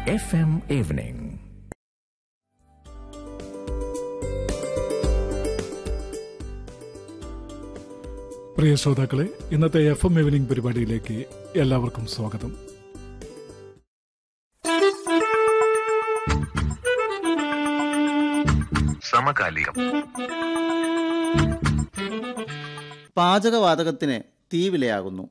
FM Evening. പ്രിയ ശ്രോതാക്കളെ ഇന്നത്തെ F M evening പരിപാടിയിലേക്ക് എല്ലാവർക്കും സ്വാഗതം സമകാലികം പാചകവാതകത്തിന് തീ വിലയാകുന്നു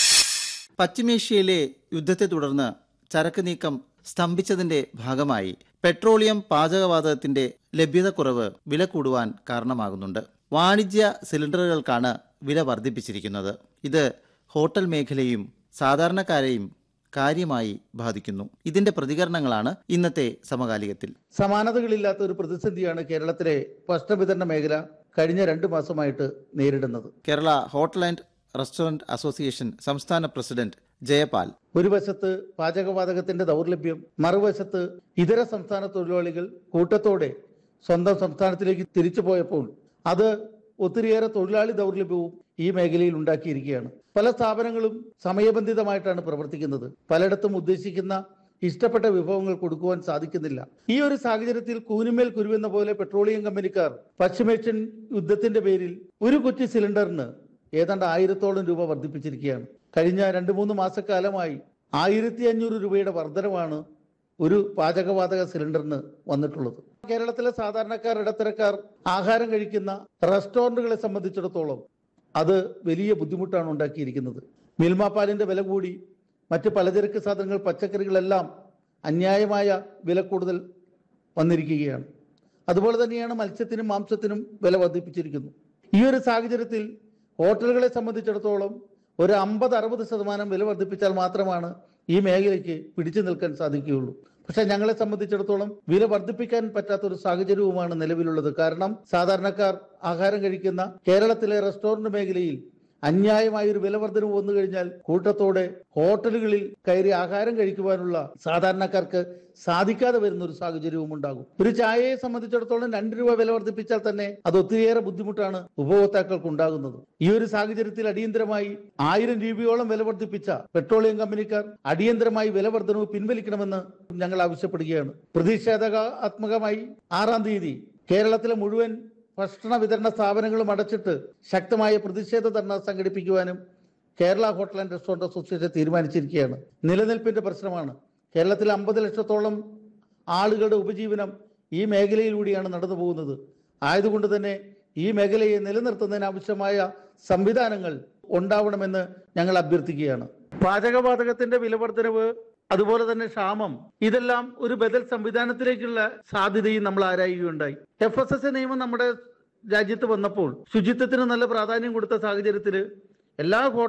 പശ്ചിമേഷ്യയിലെ യുദ്ധത്തെ തുടർന്ന് ചരക്ക് നീക്കം സ്തംഭിച്ചതിന്റെ ഭാഗമായി പെട്രോളിയം പാചകവാതകത്തിന്റെ ലഭ്യതക്കുറവ് വില കൂടുവാൻ കാരണമാകുന്നുണ്ട് വാണിജ്യ സിലിണ്ടറുകൾക്കാണ് വില വർദ്ധിപ്പിച്ചിരിക്കുന്നത് ഇത് ഹോട്ടൽ മേഖലയും സാധാരണക്കാരെയും കാര്യമായി ബാധിക്കുന്നു ഇതിന്റെ പ്രതികരണങ്ങളാണ് ഇന്നത്തെ സമകാലികത്തിൽ സമാനതകളില്ലാത്ത ഒരു പ്രതിസന്ധിയാണ് കേരളത്തിലെ ഭക്ഷണവിതരണ മേഖല കഴിഞ്ഞ രണ്ട് മാസമായിട്ട് നേരിടുന്നത് Kerala hotel and restaurant association സംസ്ഥാന പ്രസിഡന്റ് ജയപാൽ ഒരു വശത്ത് പാചകവാതകത്തിന്റെ ദൗർലഭ്യം മറുവശത്ത് ഇതര സംസ്ഥാന തൊഴിലാളികൾ കൂട്ടത്തോടെ സ്വന്തം സംസ്ഥാനത്തിലേക്ക് തിരിച്ചു പോയപ്പോൾ അത് ഒത്തിരിയേറെ തൊഴിലാളി ദൗർലഭ്യവും ഈ മേഖലയിൽ ഉണ്ടാക്കിയിരിക്കുകയാണ് പല സ്ഥാപനങ്ങളും സമയബന്ധിതമായിട്ടാണ് പ്രവർത്തിക്കുന്നത് പലയിടത്തും ഉദ്ദേശിക്കുന്ന ഇഷ്ടപ്പെട്ട വിഭവങ്ങൾ കൊടുക്കുവാൻ സാധിക്കുന്നില്ല ഈ ഒരു സാഹചര്യത്തിൽ കൂനുമേൽ കുരുവെന്ന പോലെ പെട്രോളിയം കമ്പനിക്കാർ പശ്ചിമേഷ്യൻ യുദ്ധത്തിന്റെ പേരിൽ ഒരു കുറ്റി സിലിണ്ടറിന് ഏതാണ്ട് ആയിരത്തോളം രൂപ വർദ്ധിപ്പിച്ചിരിക്കുകയാണ് കഴിഞ്ഞ രണ്ട് മൂന്ന് മാസക്കാലമായി ആയിരത്തി അഞ്ഞൂറ് രൂപയുടെ വർധനമാണ് ഒരു പാചകവാതക സിലിണ്ടറിന് വന്നിട്ടുള്ളത് കേരളത്തിലെ സാധാരണക്കാർ ഇടത്തരക്കാർ ആഹാരം കഴിക്കുന്ന റെസ്റ്റോറന്റുകളെ സംബന്ധിച്ചിടത്തോളം അത് വലിയ ബുദ്ധിമുട്ടാണ് ഉണ്ടാക്കിയിരിക്കുന്നത് മിൽമ പാലിന്റെ വില കൂടി മറ്റ് പലചരക്ക് സാധനങ്ങൾ പച്ചക്കറികളെല്ലാം അന്യായമായ വില കൂടുതൽ വന്നിരിക്കുകയാണ് അതുപോലെ തന്നെയാണ് മത്സ്യത്തിനും മാംസത്തിനും വില വർദ്ധിപ്പിച്ചിരിക്കുന്നു ഈ ഒരു സാഹചര്യത്തിൽ ഹോട്ടലുകളെ സംബന്ധിച്ചിടത്തോളം ഒരു അമ്പത് അറുപത് ശതമാനം വില വർദ്ധിപ്പിച്ചാൽ മാത്രമാണ് ഈ മേഖലയ്ക്ക് പിടിച്ചു നിൽക്കാൻ സാധിക്കുകയുള്ളൂ പക്ഷെ ഞങ്ങളെ സംബന്ധിച്ചിടത്തോളം വില വർദ്ധിപ്പിക്കാൻ പറ്റാത്ത ഒരു സാഹചര്യവുമാണ് നിലവിലുള്ളത് കാരണം സാധാരണക്കാർ ആഹാരം കഴിക്കുന്ന കേരളത്തിലെ റെസ്റ്റോറന്റ് മേഖലയിൽ അന്യായമായ ഒരു വില വർധനവ് വന്നു കഴിഞ്ഞാൽ കൂട്ടത്തോടെ ഹോട്ടലുകളിൽ കയറി ആഹാരം കഴിക്കുവാനുള്ള സാധാരണക്കാർക്ക് സാധിക്കാതെ വരുന്ന ഒരു സാഹചര്യവും ഉണ്ടാകും ഒരു ചായയെ സംബന്ധിച്ചിടത്തോളം രണ്ട് രൂപ വില വർദ്ധിപ്പിച്ചാൽ തന്നെ അത് ഒത്തിരിയേറെ ബുദ്ധിമുട്ടാണ് ഉപഭോക്താക്കൾക്ക് ഉണ്ടാകുന്നത് ഈ ഒരു സാഹചര്യത്തിൽ അടിയന്തരമായി ആയിരം രൂപയോളം വില വർദ്ധിപ്പിച്ച പെട്രോളിയം കമ്പനിക്കാർ അടിയന്തരമായി വില വർധനവ് പിൻവലിക്കണമെന്ന് ഞങ്ങൾ ആവശ്യപ്പെടുകയാണ് പ്രതിഷേധാത്മകമായി ആറാം തീയതി കേരളത്തിലെ മുഴുവൻ ഭക്ഷണ വിതരണ സ്ഥാപനങ്ങളും അടച്ചിട്ട് ശക്തമായ പ്രതിഷേധ ധർണ സംഘടിപ്പിക്കുവാനും Kerala hotel and restaurant association തീരുമാനിച്ചിരിക്കുകയാണ് നിലനിൽപ്പിന്റെ പ്രശ്നമാണ് കേരളത്തിൽ അമ്പത് ലക്ഷത്തോളം ആളുകളുടെ ഉപജീവനം ഈ മേഖലയിലൂടെയാണ് നടന്നു പോകുന്നത് ആയതുകൊണ്ട് തന്നെ ഈ മേഖലയെ നിലനിർത്തുന്നതിന് ആവശ്യമായ സംവിധാനങ്ങൾ ഉണ്ടാവണമെന്ന് ഞങ്ങൾ അഭ്യർത്ഥിക്കുകയാണ് പാചകവാതകത്തിന്റെ വിലവർദ്ധനവ് അതുപോലെ തന്നെ ക്ഷാമം ഇതെല്ലാം ഒരു ബദൽ സംവിധാനത്തിലേക്കുള്ള സാധ്യതയും നമ്മൾ ആരായുകയുണ്ടായി എഫ് എസ് എസ് നിയമം നമ്മുടെ രാജ്യത്ത് വന്നപ്പോൾ ശുചിത്വത്തിന് നല്ല പ്രാധാന്യം കൊടുത്ത സാഹചര്യത്തിൽ എല്ലാ